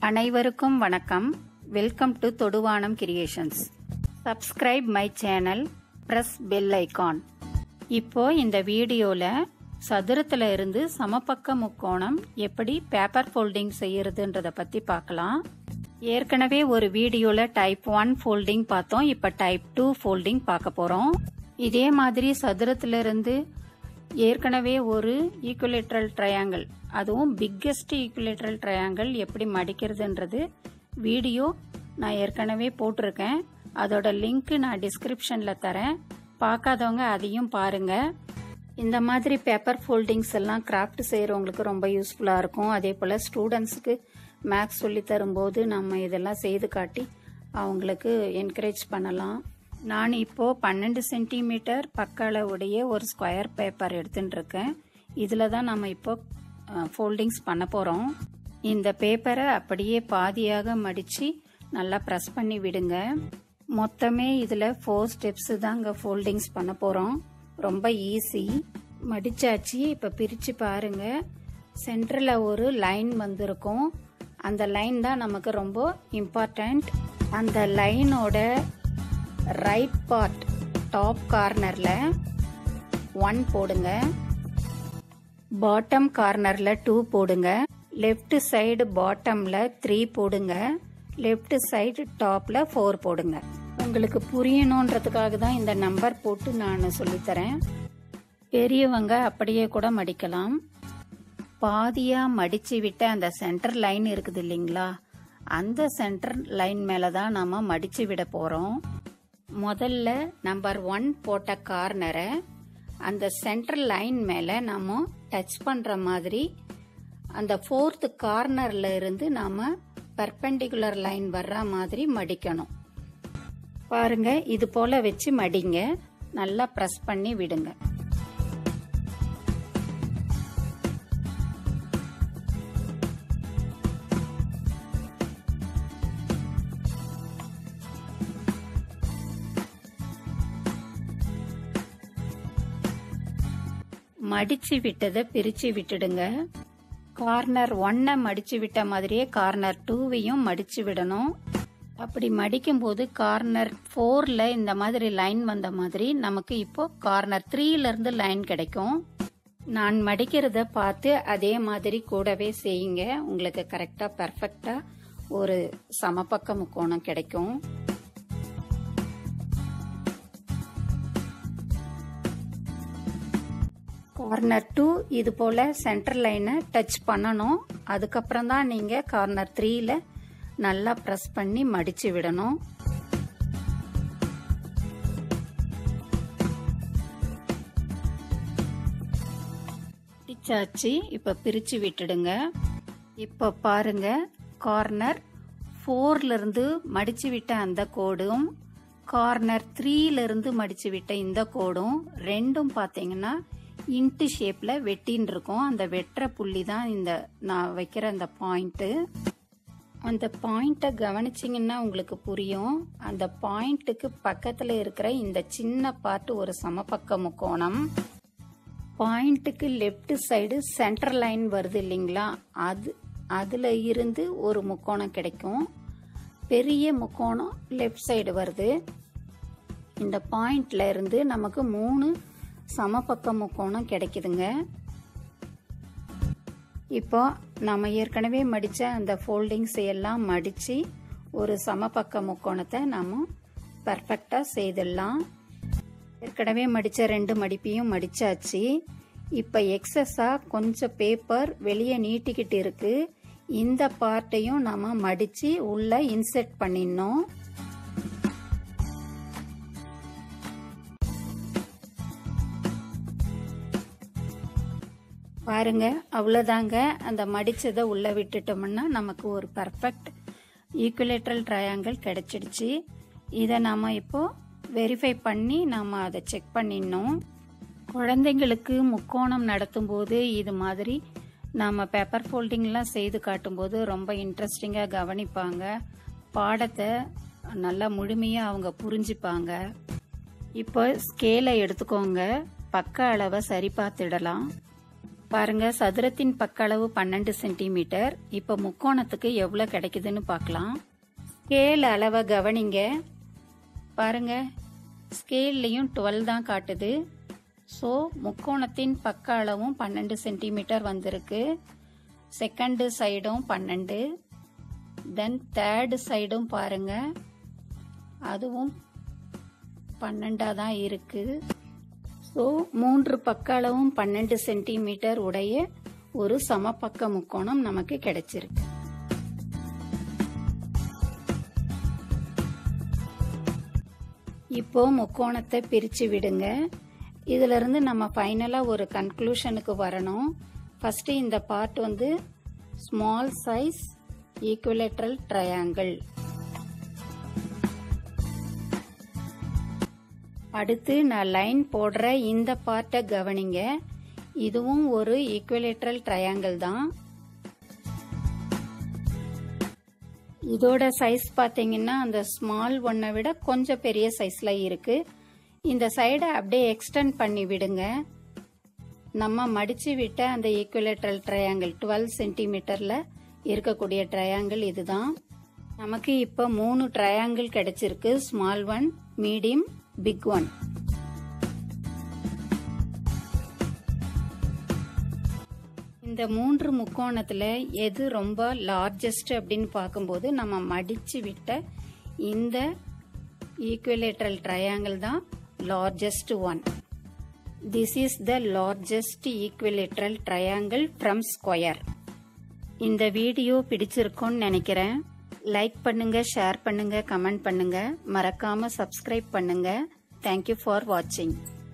அனைவருக்கும் வணக்கம் welcome to Thoduvanam creations subscribe my channel press bell icon இப்போ இந்த வீடியோல சதுரத்துல இருந்து சமபக்க முக்கோணம் எப்படி பேப்பர் ஃபோல்டிங் செய்யறதுன்றத பத்தி பார்க்கலாம் ஏற்கனவே ஒரு வீடியோல டைப் ஒன் ஃபோல்டிங் பார்த்தோம் இப்ப டைப் டூ ஃபோல்டிங் பார்க்க போறோம் இதே மாதிரி சதுரத்துல இருந்து ஏற்கனவே ஒரு ஈக்குலேட்ரல் ட்ரையாங்கிள் அதுவும் பிக்கெஸ்ட் ஈக்குலேட்ரல் ட்ரையாங்கிள் எப்படி மடிக்கிறதுன்றது வீடியோ நான் ஏற்கனவே போட்டிருக்கேன் அதோட லிங்க் நான் டிஸ்கிரிப்ஷனில் தரேன் பார்க்காதவங்க அதையும் பாருங்க இந்த மாதிரி பேப்பர் ஃபோல்டிங்ஸ் எல்லாம் கிராஃப்ட் செய்கிறவங்களுக்கு ரொம்ப யூஸ்ஃபுல்லாக இருக்கும் அதே போல் ஸ்டூடெண்ட்ஸுக்கு மேக்ஸ் சொல்லி தரும்போது நம்ம இதெல்லாம் செய்து காட்டி அவங்களுக்கு என்கரேஜ் பண்ணலாம் நான் இப்போ பன்னெண்டு சென்டிமீட்டர் பக்க அளவுடைய ஒரு ஸ்கொயர் பேப்பர் எடுத்துட்டு இருக்கேன் இதில் தான் நம்ம இப்போ ஃபோல்டிங்ஸ் பண்ண போகிறோம் இந்த பேப்பரை அப்படியே பாதியாக மடித்து நல்லா ப்ரெஸ் பண்ணி விடுங்க மொத்தமே இதில் ஃபோர் ஸ்டெப்ஸு தாங்க ஃபோல்டிங்ஸ் பண்ண போகிறோம் ரொம்ப ஈஸி மடிச்சாச்சு இப்போ பிரித்து பாருங்க சென்டரில் ஒரு லைன் வந்திருக்கும் அந்த லைன் தான் நமக்கு ரொம்ப இம்பார்ட்டண்ட் அந்த லைனோட ரைட் பார்ட் டாப் கார்னரில் ஒன் போடுங்க பாட்டம் கார்னரில் டூ போடுங்க லெஃப்ட் சைடு பாட்டமில் த்ரீ போடுங்க லெஃப்ட் சைடு டாப்பில் ஃபோர் போடுங்க உங்களுக்கு புரியணுன்றதுக்காக தான் இந்த நம்பர் போட்டு நான் சொல்லித்தரேன் பெரியவங்க அப்படியே கூட மடிக்கலாம் பாதியாக மடித்து விட்ட அந்த சென்டர் லைன் இருக்குது இல்லைங்களா அந்த சென்டர் லைன் மேலே தான் நாம் மடித்து விட போகிறோம் முதல்ல நம்பர் ஒன் போட்ட கார்னரை அந்த சென்டர் லைன் மேலே நம்ம டச் பண்ணுற மாதிரி அந்த ஃபோர்த்து கார்னரில் இருந்து நாம் பர்பெண்டிகுலர் லைன் வர்ற மாதிரி மடிக்கணும் பாருங்க இது போல வச்சு மடிங்க நல்லா ப்ரெஸ் பண்ணி விடுங்க மடிச்சு விட்டதை பிரிச்சு விட்டுடுங்க கார்னர் ஒன்னை மடிச்சு விட்ட மாதிரியே கார்னர் டூவையும் மடிச்சு விடணும் அப்படி மடிக்கும் போது கார்னர் ஃபோர்ல இந்த மாதிரி லைன் வந்த மாதிரி நமக்கு இப்போ கார்னர் த்ரீல இருந்து லைன் கிடைக்கும் நான் மடிக்கிறத பார்த்து அதே மாதிரி கூடவே செய்யுங்க உங்களுக்கு கரெக்டா பர்ஃபெக்டா ஒரு சமபக்க முக்கோணம் கிடைக்கும் கார்னர் டூ இது போல் சென்டர் லைனை டச் பண்ணணும் அதுக்கப்புறம் தான் நீங்கள் கார்னர் த்ரீல நல்லா ப்ரெஸ் பண்ணி மடித்து விடணும் பிடிச்சாச்சு இப்போ பிரித்து விட்டுடுங்க இப்போ பாருங்க கார்னர் ஃபோர்லேருந்து மடித்து விட்ட அந்த கோடும் கார்னர் த்ரீலேருந்து மடித்து விட்ட இந்த கோடும் ரெண்டும் பார்த்தீங்கன்னா இன்ட்டு ஷேப்பில் வெட்டின்னு இருக்கும் அந்த வெட்டுற புள்ளி தான் இந்த நான் வைக்கிற அந்த பாயிண்ட்டு அந்த பாயிண்ட்டை கவனிச்சிங்கன்னா உங்களுக்கு புரியும் அந்த பாயிண்ட்டுக்கு பக்கத்தில் இருக்கிற இந்த சின்ன பார்ட் ஒரு சமபக்க முக்கோணம் பாயிண்ட்டுக்கு லெஃப்ட் சைடு சென்டர் லைன் வருது இல்லைங்களா அது அதில் இருந்து ஒரு முக்கோணம் கிடைக்கும் பெரிய முக்கோணம் லெஃப்ட் சைடு வருது இந்த பாயிண்ட்ல இருந்து நமக்கு மூணு சமபக்க முக்கோணம் கிடைக்குதுங்க இப்போ நம்ம ஏற்கனவே மடித்த அந்த ஃபோல்டிங்ஸ் எல்லாம் மடித்து ஒரு சமபக்க முக்கோணத்தை நம்ம பர்ஃபெக்டாக செய்திடலாம் ஏற்கனவே மடித்த ரெண்டு மடிப்பையும் மடித்தாச்சு இப்போ எக்ஸஸாக கொஞ்சம் பேப்பர் வெளியே நீட்டிக்கிட்டு இருக்கு இந்த பார்ட்டையும் நம்ம மடித்து உள்ளே இன்செர்ட் பண்ணிடணும் பாருங்க அவ்வளோதாங்க அந்த மடிச்சதை உள்ளே விட்டுட்டோம்னா நமக்கு ஒரு பர்ஃபெக்ட் ஈக்குலேட்ரல் ட்ரையாங்கிள் கிடைச்சிடுச்சு இதை நாம் இப்போ வெரிஃபை பண்ணி நாம் அதை செக் பண்ணிடணும் குழந்தைங்களுக்கு முக்கோணம் நடத்தும் போது இது மாதிரி நாம் பேப்பர் ஃபோல்டிங்லாம் செய்து காட்டும்போது ரொம்ப இன்ட்ரெஸ்டிங்காக கவனிப்பாங்க பாடத்தை நல்லா முழுமையாக அவங்க புரிஞ்சுப்பாங்க இப்போ ஸ்கேலை எடுத்துக்கோங்க பக்க அளவை சரி பார்த்துடலாம் பாருங்க சதுரத்தின் பக்க அளவு பன்னெண்டு சென்டிமீட்டர் இப்போ முக்கோணத்துக்கு எவ்வளோ கிடைக்குதுன்னு பார்க்கலாம் ஸ்கேல் அளவை கவனிங்க பாருங்க ஸ்கேல்லையும் டுவெல் தான் காட்டுது ஸோ முக்கோணத்தின் பக்க அளவும் பன்னெண்டு சென்டிமீட்டர் வந்திருக்கு செகண்டு சைடும் பன்னெண்டு தென் தேர்டு சைடும் பாருங்க அதுவும் பன்னெண்டாக தான் இருக்குது ஸோ மூன்று பக்க அளவும் பன்னெண்டு சென்டிமீட்டர் உடைய ஒரு சமபக்க முக்கோணம் நமக்கு கிடைச்சிருக்கு இப்போ முக்கோணத்தை பிரித்து விடுங்க இதுல இருந்து நம்ம ஃபைனலாக ஒரு கன்க்ளூஷனுக்கு வரணும் ஃபர்ஸ்ட் இந்த பார்ட் வந்து ஸ்மால் சைஸ் ஈக்குவலேட்ரல் ட்ரையாங்கிள் அடுத்து நான் லைன் போடுற இந்த பார்ட்டை கவனிங்க இதுவும் ஒரு ஈக்குவலேட்ரல் ட்ரையாங்கிள் தான் இதோட சைஸ் பார்த்தீங்கன்னா அந்த ஸ்மால் ஒன்னை விட கொஞ்சம் பெரிய சைஸ்ல இருக்கு இந்த சைடை அப்படியே எக்ஸ்டெண்ட் பண்ணி விடுங்க நம்ம மடிச்சு விட்ட அந்த ஈக்குவலேட்ரல் ட்ரையாங்கிள் டுவெல் சென்டிமீட்டர்ல இருக்கக்கூடிய ட்ரையாங்கிள் இதுதான் நமக்கு இப்போ மூணு ட்ரையாங்கிள் கிடைச்சிருக்கு small one medium big one இந்த மூன்று முக்கோணத்துல எது ரொம்ப லார்ஜஸ்ட் அப்படின்னு பார்க்கும்போது நம்ம மடிச்சு விட்ட இந்த ஈக்குவலேட்ரல் ட்ரையாங்கிள் தான் largest one this is the largest equilateral triangle from square இந்த வீடியோ பிடிச்சிருக்கும்னு நினைக்கிறேன் லைக் பண்ணுங்க ஷேர் பண்ணுங்க கமெண்ட் பண்ணுங்க மறக்காம சப்ஸ்கிரைப் பண்ணுங்க தேங்க்யூ ஃபார் வாட்சிங்